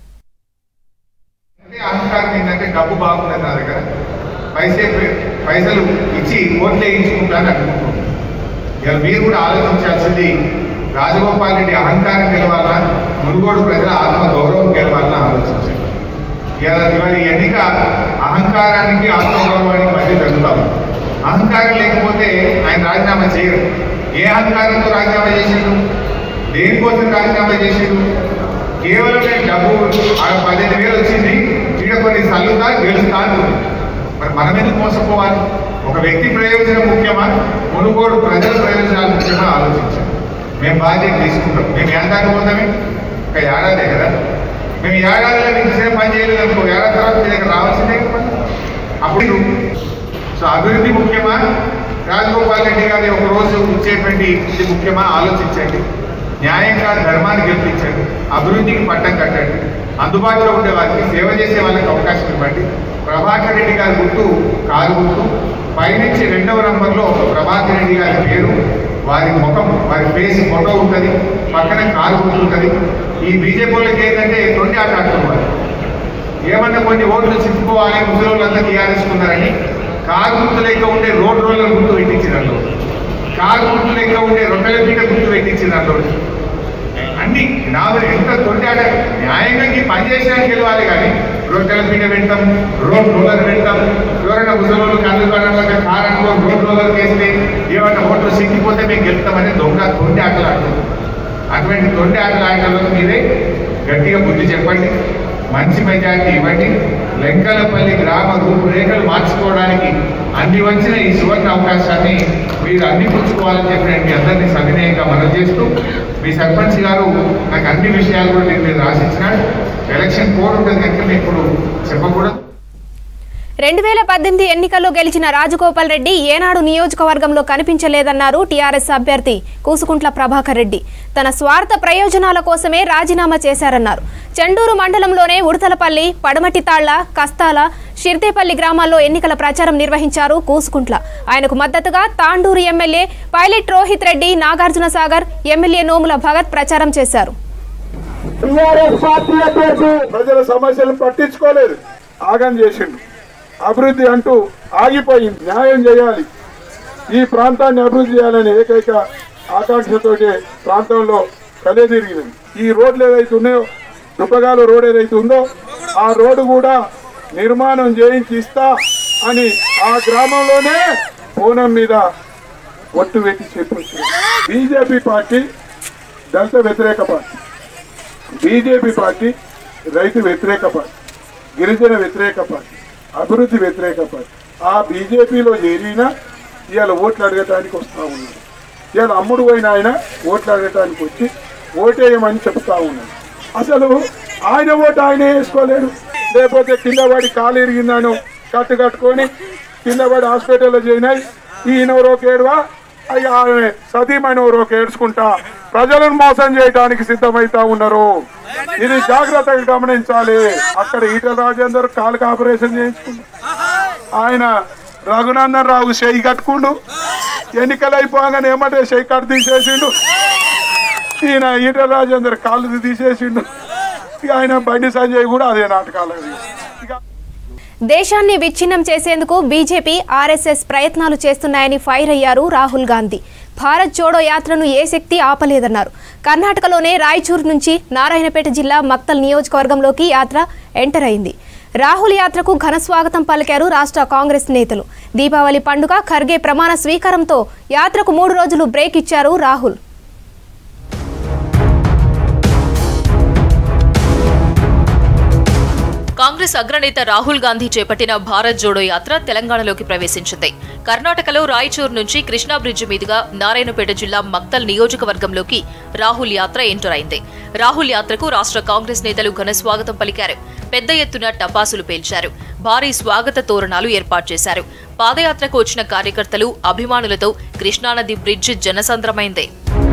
అహంకారం ఏంటంటే డబ్బు బాగున్నది నా దగ్గర పైసే పైసలు ఇచ్చి ఓట్లు వేయించుకుంటాను అనుకుంటున్నాను ఇక మీరు కూడా ఆలోచించాల్సింది రాజగోపాల్ రెడ్డి అహంకారం గెలవాలన్నా మునుగోడు ప్రజల ఆత్మ గౌరవం గెలవాలన్నా ఆలోచించండి ఇవాళ ఇవాళ ఈ ఎన్నిక అహంకారానికి ఆత్మగౌరవానికి మధ్య జరుగుతాం అహంకారం లేకపోతే ఆయన రాజీనామా చేయరు ఏ అహంకారంతో రాజీనామా చేసిండు దేనికోసం రాజీనామా చేసిండు కేవలం నేను డబ్బు ఆడ పదిహేను వేలు వచ్చింది ఈడ కొన్ని సల్లుతా గెలుస్తా అంటుంది మరి మనం ఎందుకు మోసపోవాలి ఒక వ్యక్తి ప్రయోజనం ముఖ్యమా మునుగోడు ప్రజల ప్రయోజనాలు ముఖ్యమా ఆలోచించాం మేము బాధ్యత తీసుకుంటాం మేము ఏడాది పోతామే ఒక ఏడాదే కదా మేము ఏడాదిలో మీకు సేపు పని చేయలేదు అనుకో ఏడాది తర్వాత మీ దగ్గర రావాల్సిందే కదా పని. అప్పుడు సో అభివృద్ధి ముఖ్యమా రాజగోపాల్ రెడ్డి గారి ఒక రోజు ఇచ్చేటువంటి ఇది ముఖ్యమా ఆలోచించండి న్యాయంగా ధర్మాన్ని గెలిపించండి అభివృద్ధికి పట్టం కట్టండి అందుబాటులో ఉండే వారికి సేవ చేసే వాళ్ళకి అవకాశం ఇవ్వండి ప్రభాకర్ రెడ్డి గారి గుర్తు కారు గుర్తు పైనుంచి రెండవ నంబర్లో ప్రభాకర్ రెడ్డి గారి పేరు వారి ముఖం వారి ఫేస్ ఫోటో ఉంటుంది పక్కన కారు గుర్తు ఉంటుంది ఈ బీజేపీ వాళ్ళకి ఏంటంటే తొండి ఆట ఆడుతున్నారు ఏమన్నా కొన్ని ఓట్లు చిక్కుకోవాలి ముసలోళ్ళంతా టీఆర్ఎస్కున్నారని కారు గుర్తు లెక్క ఉండే రోడ్ రోలర్ గుర్తు పెట్టించారు కారు గుర్తు లెక్క ఉండే రొట్టెల పీట గుర్తు పెట్టించారు అన్ని నా ఎంత తొండాడ న్యాయంగా ఈ పని చేసినానికి గెలవాలి కానీ రొట్టెల పీట పెడతాం రోడ్ రోలర్ పెడతాం ఎవరైనా ముసలోళ్ళు కళ్ళు పడాలంటే కారు అనుకో రోడ్ రోలర్ వేస్తే ఏమన్నా ఓట్లు సిక్కిపోతే మేము గెలుస్తామని దొంగ తొండి ఆటలు ఆడుతుంది అటువంటి తొండి ఆటలు ఆటలకు మీరే గట్టిగా బుద్ధి చెప్పండి మంచి మెజార్టీ ఇవ్వండి లెంకలపల్లి గ్రామ రూపురేఖలు మార్చుకోవడానికి అన్ని వచ్చిన ఈ సువర్ణ అవకాశాన్ని మీరు అన్ని పుచ్చుకోవాలని చెప్పి నేను మీ అందరినీ సవినయంగా మనం చేస్తూ మీ సర్పంచ్ గారు నాకు అన్ని విషయాలు కూడా నేను మీరు రాసిచ్చినాడు ఎలక్షన్ కోడ్ ఉంటుంది కనుక మీకు ఇప్పుడు చెప్పకూడదు రెండు వేల పద్దెనిమిది ఎన్నికల్లో గెలిచిన రాజగోపాల్ రెడ్డి ఏనాడు నియోజకవర్గంలో కనిపించలేదన్నారు టీఆర్ఎస్ అభ్యర్థి కూసుకుంట్ల ప్రభాకర్ రెడ్డి తన స్వార్థ ప్రయోజనాల కోసమే రాజీనామా చేశారన్నారు చెండూరు మండలంలోనే ఉడతలపల్లి పడమటితాళ్ల కస్తాల షిర్దేపల్లి గ్రామాల్లో ఎన్నికల ప్రచారం నిర్వహించారు కూసుకుంట్ల ఆయనకు మద్దతుగా Tandur MLA pilot Rohit Reddy Nagarjuna Sagar MLA Nomula Bhagat ప్రచారం చేశారు ప్రజల సమస్యలు పట్టించుకోలేదు ఆగం చేసిండు అభివృద్ధి అంటూ ఆగిపోయింది న్యాయం చేయాలి ఈ ప్రాంతాన్ని అభివృద్ధి చేయాలని ఏకైక ఆకాంక్షతోటి ప్రాంతంలో కలియదిరిగినది ఈ రోడ్లు ఏదైతే ఉన్నాయో దుప్పగాల రోడ్ ఏదైతే ఉందో ఆ రోడ్డు కూడా నిర్మాణం చేయించి ఇస్తా అని ఆ గ్రామంలోనే పూనం మీద ఒట్టు పెట్టి చెప్పొచ్చు బీజేపీ పార్టీ దళిత వ్యతిరేక పార్టీ బీజేపీ పార్టీ రైతు వ్యతిరేక పార్టీ గిరిజన వ్యతిరేక పార్టీ అభివృద్ధి వ్యతిరేక పార్టీ ఆ బీజేపీలో చేరినా ఇవాళ ఓట్లు అడగటానికి వస్తూ ఉన్నారు ఇవాళ అమ్ముడు పోయిన ఆయన ఓట్లు అడగటానికి వచ్చి ఓటేయమని చెప్తా ఉన్నాడు అసలు ఆయన ఓటు ఆయనే వేసుకోలేడు లేకపోతే కింద పడి కాలు ఇరిగిందాను కట్టు కట్టుకొని కింద పడి హాస్పిటల్లో చేరినాయి ఈయన రోకేడువా అయ్యి ఆమె సతీమైన రోక ఏడ్చుకుంటా ప్రజలను మోసం చేయడానికి సిద్ధమైతా ఉన్నారు ఇది జాగ్రత్తగా గమనించాలి అక్కడ ఈటల రాజేందర్ కాలుకి ఆపరేషన్ చేయించుకుండు ఆయన రఘునందన్ రావు చేయి కట్టుకుండు ఎన్నికలు అయిపోగానే ఏమంటే చేయి కట్టు తీసేసిండు ఈయన ఈటల రాజేందర్ కాళ్ళు తీసేసిండు ఇక ఆయన బండి సంజయ్ కూడా అదే నాటకాలు ఇక దేశాన్ని విచ్ఛిన్నం చేసేందుకు బీజేపీ ఆర్ఎస్ఎస్ ప్రయత్నాలు చేస్తున్నాయని ఫైర్ అయ్యారు రాహుల్ గాంధీ భారత్ జోడో యాత్రను ఏ శక్తి ఆపలేదన్నారు కర్ణాటకలోనే రాయచూర్ నుంచి నారాయణపేట జిల్లా మక్తల్ నియోజకవర్గంలోకి యాత్ర ఎంటర్ అయింది రాహుల్ యాత్రకు ఘన స్వాగతం పలికారు రాష్ట్ర కాంగ్రెస్ నేతలు దీపావళి పండుగ ఖర్గే ప్రమాణ స్వీకారంతో యాత్రకు మూడు రోజులు బ్రేక్ ఇచ్చారు రాహుల్ కాంగ్రెస్ అగ్రనేత రాహుల్ గాంధీ చేపట్టిన భారత్ జోడో యాత్ర తెలంగాణలోకి ప్రవేశించింది కర్ణాటకలో రాయచూర్ నుంచి కృష్ణా బ్రిడ్జి మీదుగా నారాయణపేట జిల్లా మక్తల్ నియోజకవర్గంలోకి రాహుల్ యాత్ర ఎంటర్ అయింది రాహుల్ యాత్రకు రాష్ట్ర కాంగ్రెస్ నేతలు ఘన స్వాగతం పలికారు పెద్ద ఎత్తున టపాసులు పేల్చారు భారీ స్వాగత తోరణాలు ఏర్పాటు చేశారు పాదయాత్రకు వచ్చిన కార్యకర్తలు అభిమానులతో కృష్ణానది బ్రిడ్జ్ జనసంద్రమైంది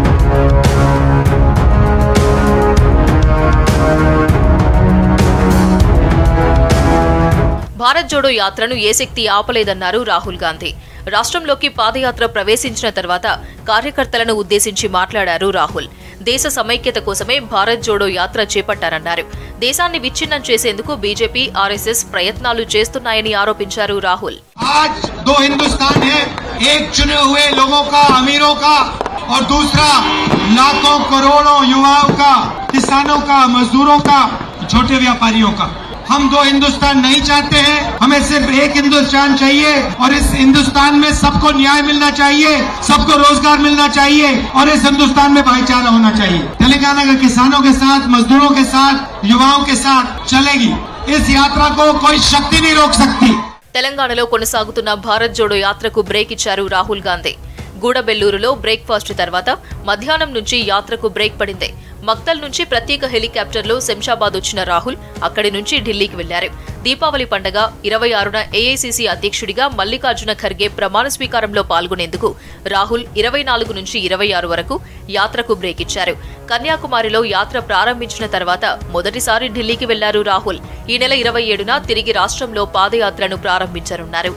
భారత్ జోడో యాత్రను ఏ శక్తి ఆపలేదన్నారు రాహుల్ గాంధీ రాష్ట్రంలోకి పాదయాత్ర ప్రవేశించిన తర్వాత కార్యకర్తలను ఉద్దేశించి మాట్లాడారు రాహుల్ దేశ సమైక్యత కోసమే భారత్ జోడో యాత్ర చేపట్టారన్నారు దేశాన్ని విచ్ఛిన్నం చేసేందుకు బీజేపీ ఆర్ఎస్ఎస్ ప్రయత్నాలు చేస్తున్నాయని ఆరోపించారు రాహుల్ आज दो हिंदुस्तान है एक चुने हुए लोगों का अमीरों का और दूसरा लाखों करोड़ों युवाओं का किसानों का मजदूरों का छोटे व्यापारियों का हम दो हिंदुस्तान नहीं चाहते हैं हमें सिर्फ एक हिंदुस्तान चाहिए और इस हिंदुस्तान में सबको न्याय मिलना चाहिए सबको रोजगार मिलना चाहिए और इस हिंदुस्तान में भाईचारा होना चाहिए तेलंगाना के किसानों के साथ मजदूरों के साथ युवाओं के साथ चलेगी इस यात्रा को कोई शक्ति नहीं रोक सकती తెలంగాణలో కొనసాగుతున్న భారత్ జోడో యాత్రకు బ్రేక్ ఇచ్చారు రాహుల్ గాంధీ గూడబెల్లూరులో బ్రేక్ఫాస్ట్ తర్వాత మధ్యాహ్నం నుంచి యాత్రకు బ్రేక్ పడింది మక్తల్ నుంచి ప్రత్యేక హెలికాప్టర్లో శంషాబాద్ వచ్చిన రాహుల్ అక్కడి నుంచి ఢిల్లీకి వెళ్లారు దీపావళి పండగ ఇరవై ఆరున ఏఐసీసీ అధ్యక్షుడిగా మల్లికార్జున ఖర్గే ప్రమాణ స్వీకారంలో పాల్గొనేందుకు రాహుల్ ఇరవై నాలుగు నుంచి ఇరవై ఆరు వరకు యాత్రకు బ్రేక్ ఇచ్చారు కన్యాకుమారిలో యాత్ర ప్రారంభించిన తర్వాత మొదటిసారి ఢిల్లీకి వెళ్లారు రాహుల్ ఈ నెల ఇరవై ఏడున తిరిగి రాష్ట్రంలో పాదయాత్రను ప్రారంభించనున్నారు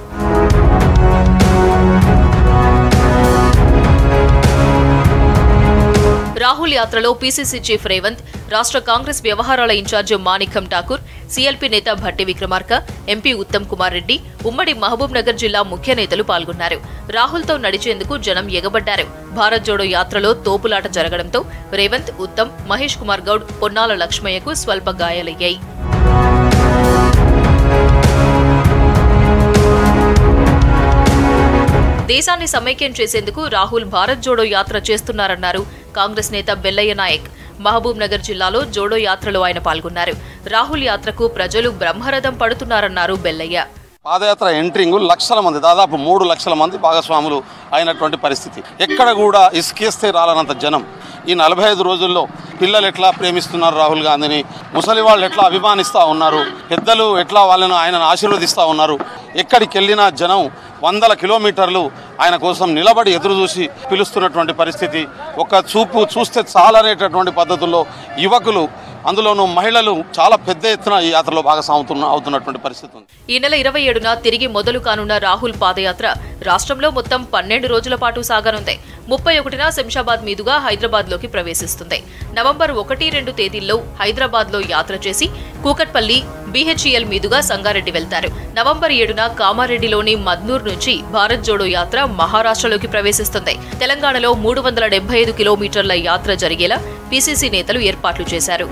రాహుల్ రాహుల్ యాత్రలో పీసీసీ చీఫ్ రేవంత్ రాష్ట్ర కాంగ్రెస్ వ్యవహారాల ఇన్ఛార్జ్ మాణిక్యం ఠాకూర్ సీఎల్పీ నేత భట్టి విక్రమార్క ఎంపీ ఉత్తమ్ కుమార్ రెడ్డి ఉమ్మడి మహబూబ్ నగర్ జిల్లా ముఖ్య నేతలు పాల్గొన్నారు రాహుల్తో నడిచేందుకు జనం ఎగబడ్డారు భారత్ జోడో యాత్రలో తోపులాట జరగడంతో రేవంత్ ఉత్తమ్ మహేష్ కుమార్ గౌడ్ పొన్నాల లక్ష్మయ్యకు స్వల్ప గాయాలయ్యాయి దేశాన్ని సమైక్యం చేసేందుకు రాహుల్ భారత్ జోడో యాత్ర చేస్తున్నారన్నారు కాంగ్రెస్ నేత బెల్లయ్య నాయక్ మహబూబ్ నగర్ జిల్లాలో జోడో యాత్రలో ఆయన పాల్గొన్నారు రాహుల్ యాత్రకు ప్రజలు బ్రహ్మరథం పడుతున్నారన్నారు బెల్లయ్య పాదయాత్ర ఎంట్రింగ్ లక్షల మంది దాదాపు మూడు లక్షల మంది భాగస్వాములు అయినటువంటి పరిస్థితి ఎక్కడ కూడా ఇసుకేస్తే రాలనంత జనం ఈ నలభై ఐదు రోజుల్లో పిల్లలు ఎట్లా ప్రేమిస్తున్నారు రాహుల్ గాంధీని ముసలి వాళ్ళు ఎట్లా అభిమానిస్తూ ఉన్నారు పెద్దలు ఎట్లా వాళ్ళను ఆయనను ఆశీర్వదిస్తూ ఉన్నారు ఎక్కడికి వెళ్ళినా జనం వందల కిలోమీటర్లు ఆయన కోసం నిలబడి ఎదురు చూసి పిలుస్తున్నటువంటి పరిస్థితి ఒక చూపు చూస్తే చాలనేటటువంటి పద్ధతుల్లో యువకులు అందులోనూ మహిళలు చాలా పెద్ద ఎత్తున ఈ యాత్రలో భాగస్వాముతున్న అవుతున్నటువంటి పరిస్థితి ఉంది ఈ నెల ఇరవై ఏడున తిరిగి మొదలు కానున్న రాహుల్ పాదయాత్ర రాష్ట్రంలో మొత్తం పన్నెండు రోజుల పాటు సాగనుంది ముప్పై ఒకటిన శంషాబాద్ మీదుగా హైదరాబాద్ లోకి ప్రవేశిస్తుంది నవంబర్ ఒకటి రెండు తేదీల్లో హైదరాబాద్ లో యాత్ర చేసి కూకట్పల్లి బీహెచ్ఈఎల్ మీదుగా సంగారెడ్డి వెళ్తారు నవంబర్ ఏడున కామారెడ్డిలోని మద్నూర్ నుంచి భారత్ జోడో యాత్ర మహారాష్ట్రలోకి ప్రవేశిస్తుంది తెలంగాణలో మూడు వందల డెబ్బై ఐదు కిలోమీటర్ల యాత్ర జరిగేలా పీసీసీ నేతలు ఏర్పాట్లు చేశారు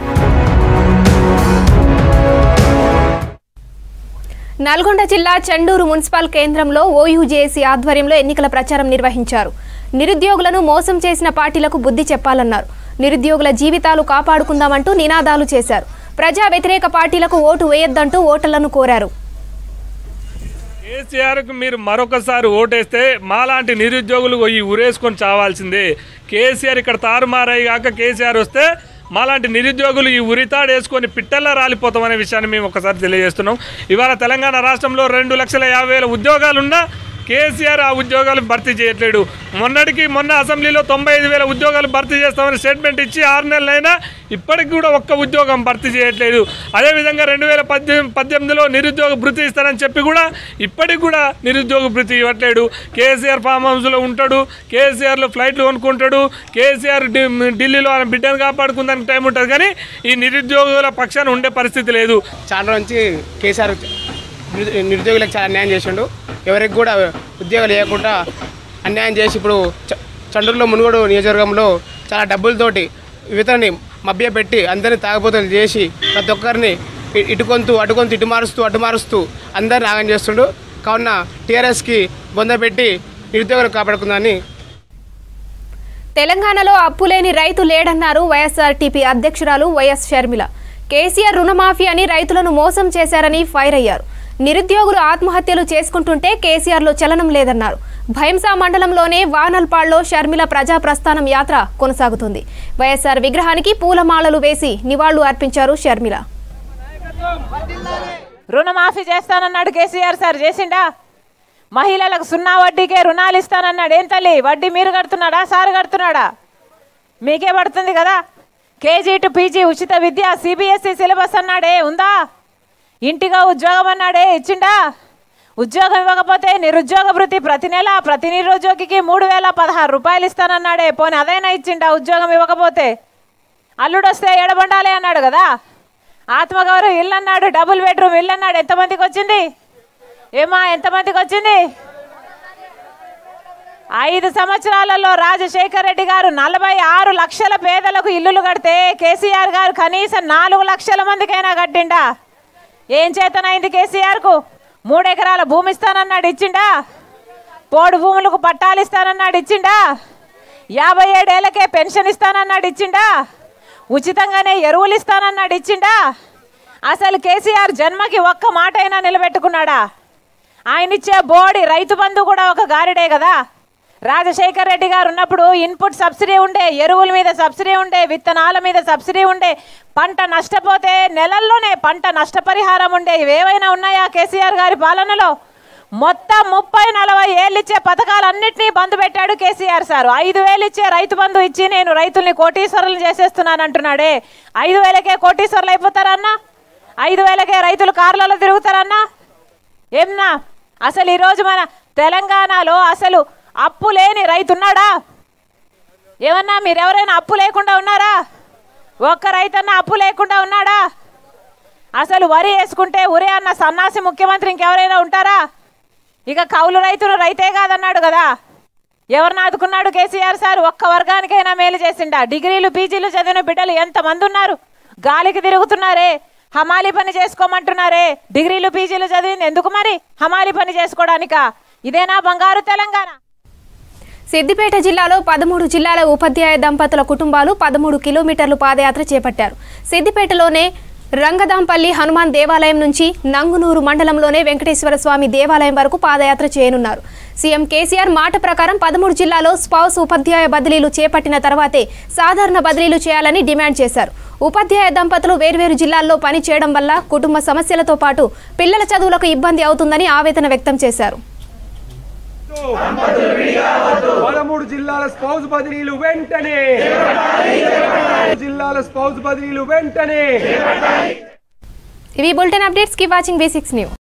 నల్గొండ జిల్లా చండూరు మున్సిపల్ కేంద్రంలో ఓయూజేఏసీ ఆధ్వర్యంలో ఎన్నికల ప్రచారం నిర్వహించారు నిరుద్యోగులను మోసం చేసిన పార్టీలకు బుద్ధి చెప్పాలన్నారు నిరుద్యోగుల జీవితాలు కాపాడుకుందామంటూ నినాదాలు చేశారు ప్రజా వ్యతిరేక పార్టీలకు ఓటు వేయొద్దంటూ ఓటర్లను కోరారు కేసీఆర్కు మీరు మరొకసారి ఓటేస్తే మాలాంటి నిరుద్యోగులు ఈ ఉరేసుకొని చావాల్సిందే కేసీఆర్ ఇక్కడ తారుమారాయి కాక కేసీఆర్ వస్తే మాలాంటి నిరుద్యోగులు ఈ ఉరితాడు వేసుకొని పిట్టల్లా రాలిపోతామనే విషయాన్ని మేము ఒకసారి తెలియజేస్తున్నాం ఇవాళ తెలంగాణ రాష్ట్రంలో రెండు లక్షల యాభై వేల ఉద్యోగాలున్నా కేసీఆర్ ఆ ఉద్యోగాలు భర్తీ చేయట్లేడు మొన్నటికి మొన్న అసెంబ్లీలో తొంభై ఐదు వేల ఉద్యోగాలు భర్తీ చేస్తామని స్టేట్మెంట్ ఇచ్చి ఆరు నెలలైనా ఇప్పటికి కూడా ఒక్క ఉద్యోగం భర్తీ చేయట్లేదు అదేవిధంగా రెండు వేల పద్దెనిమిది పద్దెనిమిదిలో నిరుద్యోగ భృతి ఇస్తారని చెప్పి కూడా ఇప్పటికి కూడా నిరుద్యోగ భృతి ఇవ్వట్లేడు కేసీఆర్ ఫామ్ హౌస్లో ఉంటాడు కేసీఆర్లో ఫ్లైట్లు కొనుక్కుంటాడు కేసీఆర్ ఢి- ఢిల్లీలో ఆయన బిడ్డను కాపాడుకుందానికి టైం ఉంటుంది కానీ ఈ నిరుద్యోగుల పక్షాన ఉండే పరిస్థితి లేదు చాలా నుంచి కేసీఆర్ నిరు- నిరుద్యోగులకు చాలా అన్యాయం చేసిండు ఎవరికి కూడా ఉద్యోగాలు లేకుండా అన్యాయం చేసి ఇప్పుడు చ- చండూరులో మునుగోడు నియోజకవర్గంలో చాలా డబ్బులతోటి యువతని మభ్యపెట్టి అందరిని తాగబోతులు చేసి ప్రతి ఒక్కరిని ఇ- ఇటుకొంతు అటుకొంతు ఇటు మారుస్తూ అటు మారుస్తూ అందరిని ఆగం చేస్తుండు కావున టీఆర్ఎస్కి బొంద పెట్టి నిరుద్యోగులు కాపాడుకుందని తెలంగాణలో అప్పులేని రైతు లేడన్నారు వైఎస్ఆర్టీపీ అధ్యక్షురాలు వైఎస్ షర్మిల కేసీఆర్ రుణమాఫీ అని రైతులను మోసం చేశారని ఫైర్ అయ్యారు నిరుద్యోగులు ఆత్మహత్యలు చేసుకుంటుంటే కేసీఆర్లో చలనం లేదన్నారు భైంసా మండలంలోనే వానల్పాడ్లో షర్మిల ప్రజా ప్రస్థానం యాత్ర కొనసాగుతుంది వైఎస్ఆర్ విగ్రహానికి పూలమాలలు వేసి నివాళులు అర్పించారు షర్మిల రుణమాఫీ చేస్తానన్నాడు కేసీఆర్ సార్ చేసిండా మహిళలకు సున్నా వడ్డీకే రుణాలు ఇస్తానన్నాడు ఏం తల్లి వడ్డీ మీరు కడుతున్నాడా సార్ కడుతున్నాడా మీకే పడుతుంది కదా కేజీ టు పీజీ ఉచిత విద్య సిబిఎస్ఈ సిలబస్ అన్నాడే ఉందా ఇంటిగా ఉద్యోగం అన్నాడే ఇచ్చిండా ఉద్యోగం ఇవ్వకపోతే నిరుద్యోగ భృతి ప్రతి నెల ప్రతి నిరుద్యోగికి మూడు వేల పదహారు రూపాయలు ఇస్తానన్నాడే పోనీ అదైనా ఇచ్చిండా ఉద్యోగం ఇవ్వకపోతే అల్లుడు వస్తే ఎడబండాలి అన్నాడు కదా ఆత్మగౌరవం ఇల్లు అన్నాడు డబుల్ బెడ్రూమ్ ఇల్లు అన్నాడు ఎంతమందికి వచ్చింది ఏమా ఎంతమందికి వచ్చింది ఐదు సంవత్సరాలలో రాజశేఖర్ రెడ్డి గారు నలభై ఆరు లక్షల పేదలకు ఇల్లులు కడితే కేసీఆర్ గారు కనీసం నాలుగు లక్షల మందికైనా కట్టిండా ఏం చేతనైంది కేసీఆర్కు మూడెకరాల భూమి ఇస్తానన్నాడు ఇచ్చిండా పోడు భూములకు పట్టాలు ఇస్తానన్నాడు ఇచ్చిండా యాభై ఏడేళ్లకే పెన్షన్ ఇస్తానన్నాడు ఇచ్చిండా ఉచితంగానే ఎరువులు ఇస్తానన్నాడు ఇచ్చిండా అసలు కేసీఆర్ జన్మకి ఒక్క మాట అయినా నిలబెట్టుకున్నాడా ఆయన ఇచ్చే బోడి రైతు బంధు కూడా ఒక గారిడే కదా రాజశేఖర్ రెడ్డి గారు ఉన్నప్పుడు ఇన్పుట్ సబ్సిడీ ఉండే ఎరువుల మీద సబ్సిడీ ఉండే విత్తనాల మీద సబ్సిడీ ఉండే పంట నష్టపోతే నెలల్లోనే పంట నష్టపరిహారం ఉండే ఇవేవైనా ఉన్నాయా కేసీఆర్ గారి పాలనలో మొత్తం ముప్పై నలభై ఏళ్ళు ఇచ్చే పథకాలన్నింటినీ బంద్ పెట్టాడు కేసీఆర్ సార్ ఐదు వేలు ఇచ్చే రైతు బంధు ఇచ్చి నేను రైతుల్ని కోటీశ్వరులు చేసేస్తున్నాను అంటున్నాడే ఐదు వేలకే కోటీశ్వరులు అయిపోతారన్నా ఐదు వేలకే రైతులు కార్లలో తిరుగుతారన్నా ఏమన్నా అసలు ఈరోజు మన తెలంగాణలో అసలు అప్పు లేని రైతున్నాడా ఏమన్నా మీరు ఎవరైనా అప్పు లేకుండా ఉన్నారా ఒక్క రైతన్న అప్పు లేకుండా ఉన్నాడా అసలు వరి వేసుకుంటే ఉరే అన్న సన్నాసి ముఖ్యమంత్రి ఇంకెవరైనా ఉంటారా ఇక కౌలు రైతులు రైతే కాదన్నాడు కదా ఎవరిని ఆదుకున్నాడు కేసీఆర్ సార్ ఒక్క వర్గానికైనా మేలు చేసిండా డిగ్రీలు పీజీలు చదివిన బిడ్డలు ఎంతమంది ఉన్నారు గాలికి తిరుగుతున్నారే హమాలి పని చేసుకోమంటున్నారే డిగ్రీలు పీజీలు చదివింది ఎందుకు మరి హమాలి పని చేసుకోవడానికా ఇదేనా బంగారు తెలంగాణ సిద్దిపేట జిల్లాలో పదమూడు జిల్లాల ఉపాధ్యాయ దంపతుల కుటుంబాలు పదమూడు కిలోమీటర్లు పాదయాత్ర చేపట్టారు సిద్దిపేటలోనే రంగదాంపల్లి హనుమాన్ దేవాలయం నుంచి నంగునూరు మండలంలోనే వెంకటేశ్వర స్వామి దేవాలయం వరకు పాదయాత్ర చేయనున్నారు సీఎం కేసీఆర్ మాట ప్రకారం పదమూడు జిల్లాలో స్పౌస్ ఉపాధ్యాయ బదిలీలు చేపట్టిన తర్వాతే సాధారణ బదిలీలు చేయాలని డిమాండ్ చేశారు ఉపాధ్యాయ దంపతులు వేర్వేరు జిల్లాల్లో పని చేయడం వల్ల కుటుంబ సమస్యలతో పాటు పిల్లల చదువులకు ఇబ్బంది అవుతుందని ఆవేదన వ్యక్తం చేశారు పదమూడు జిల్లాల స్పౌస్ బదిలీలు వెంటనే జిల్లాల స్పౌస్ బదిలీలు వెంటనే ఇవి బులెటిన్ అప్డేట్స్ కి వాచింగ్ బేసిక్స్ న్యూ